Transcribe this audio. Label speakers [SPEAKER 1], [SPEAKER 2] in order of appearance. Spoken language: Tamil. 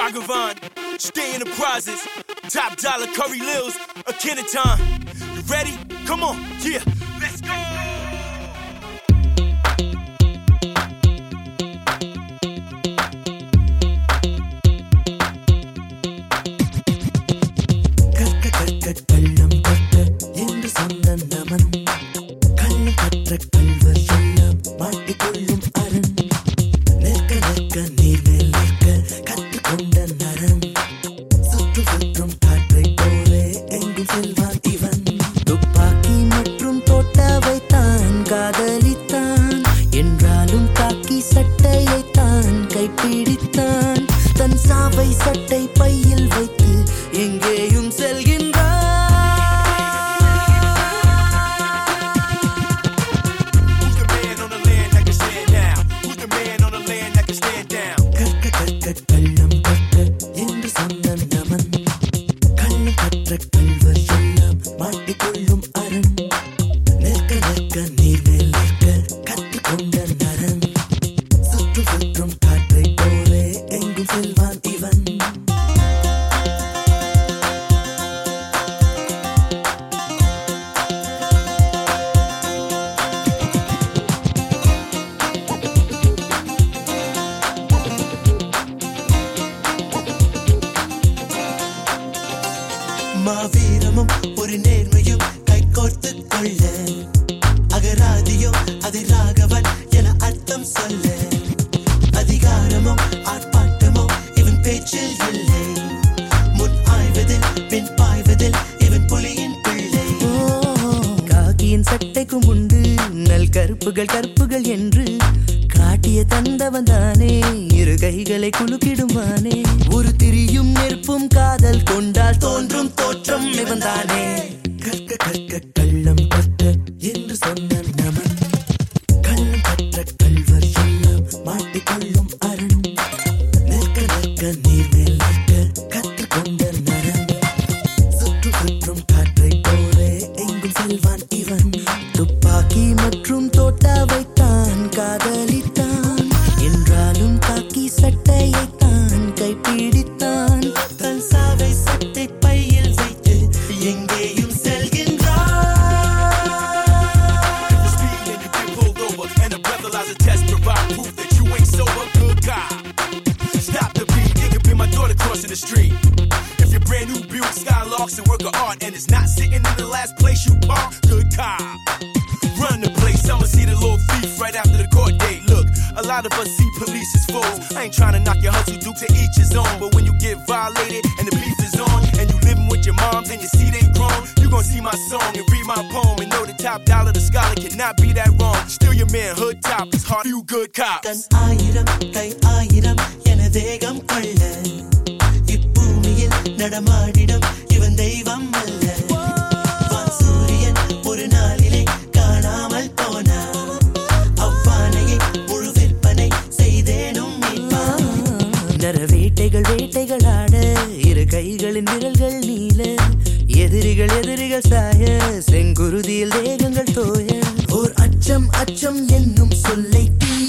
[SPEAKER 1] Ragavan, stay in the prizes. Top dollar Curry Lils, a Kenaton. You ready? Come on, yeah, let's go.
[SPEAKER 2] கற்க கற்க கள்ளம் கற்க என்று சொன்ன நமன் கள்ளம் கற்ற கல்வர் எல்லாம் மாட்டிக்கொள்ளும் அரண் நிற்க நிற்க நீர் மேல் நிற்க கற்றுக்கொண்ட நரன் சுற்று சுற்றும் காற்றை போலே எங்கும் செல்வான் இவன் துப்பாக்கி மற்றும் தோட்டாவை தான் காதலித்தான் என்றாலும் காக்கி சட்டையை தான் கைப்பிடித்தான் தன் சாவை சட்டை பையில் வைத்து எங்கேயும் செல்கின்றான்
[SPEAKER 1] Who's the man on the land that can stand now? Who's the man on the land that can stand down?
[SPEAKER 2] கற்க கற்க கள்ளம் கற்க என்று சொன்ன நமன் கள்ளம் கற்ற கல்வர் எல்லாம் மாட்டிக்கொள்ளும் அரண் நிற்க நிற்க நீர் மேல் நிற்க கற்றுக்கொண்ட நரன் சுற்று சுற்றும் காற்றை போலே எங்கும் செல்வான் இவன் மாவீரமும் ஒரு நேர்மையும் கைகோர்த்து கொள்ள அகராதியோ அதை ராகவன் என அர்த்தம் சொல்ல அதிகாரமோ ஆர்ப்பாட்டமோ இவன் பேச்சில் இல்லை முன் ஆய்வதில் பின் பாய்வதில் இவன் புலியின் பிள்ளை காக்கியின் சட்டைக்கும் உண்டு நல் கருப்புகள் கற்புகள் என்று காட்டிய தந்தவன் தானே இரு கைகளை குலுக்கிடுவானே ஒரு திரியும் நெருப்பும் காதல் கொண்டால் தோன்றும் தோற்றம் இவன் தானே கற்க கற்க கள்ளம் கற்க என்று சொன்ன நமன் கள்ளம் கற்ற கல்வர் எல்லாம் மாட்டிக்கொள்ளும் அரண் நிற்க நிற்க நீர் மேல் நிற்க கற்றுக்கொண்ட நரன் சுற்று சுற்றும் காற்றை போலே எங்கும் செல்வான் இவன் துப்பாக்கி மற்றும் தோட்டாவை தான் காதலித்தான் என்றாலும் காக்கி சட்டையை தான் கைப்பிடித்தான் தன் சாவை சட்டை பையில் வைத்து எங்கேயும் செல்கின்றான்
[SPEAKER 1] The speed and you get pulled over, and the breathalyzer test provide proof that you ain't sober. Good God. Stop the beat, it could be my daughter crossing the street. If your brand new Buick Skylark's a work of art and it's not sitting in the last place you park, good cop. Run the place, I'ma see the little thief right after the court date. Look, a lot of us see police as foes. I ain't trying to knock your hustle due to each his own. But when you get violated and the beef is on, and you living with your moms and you see they grown, you gon' see my song and read my poem and know the top dollar, the scholar cannot be that wrong. Still your man, hood top, it's hard you good cops.
[SPEAKER 2] கண் ஆயிரம் கை ஆயிரம் என தேகம் கொள்ள இப்பூமியில் நடமாடிடும் இவன் தெய்வம் அல்ல வான் சூரியன் ஒரு நாளிலே காணாமல் போனான் அவ்வானையை முழு விற்பனை செய்தேனும் மீட்பான் நர வேட்டைகள் வேட்டைகள் ஆட இரு கைகளின் விரல்கள் நீல எதிரிகள் எதிரிகள் சாய செங்குருதியில் தேகங்கள் தோய ஓர் அச்சம் அச்சம் என்னும் சொல்லை தீ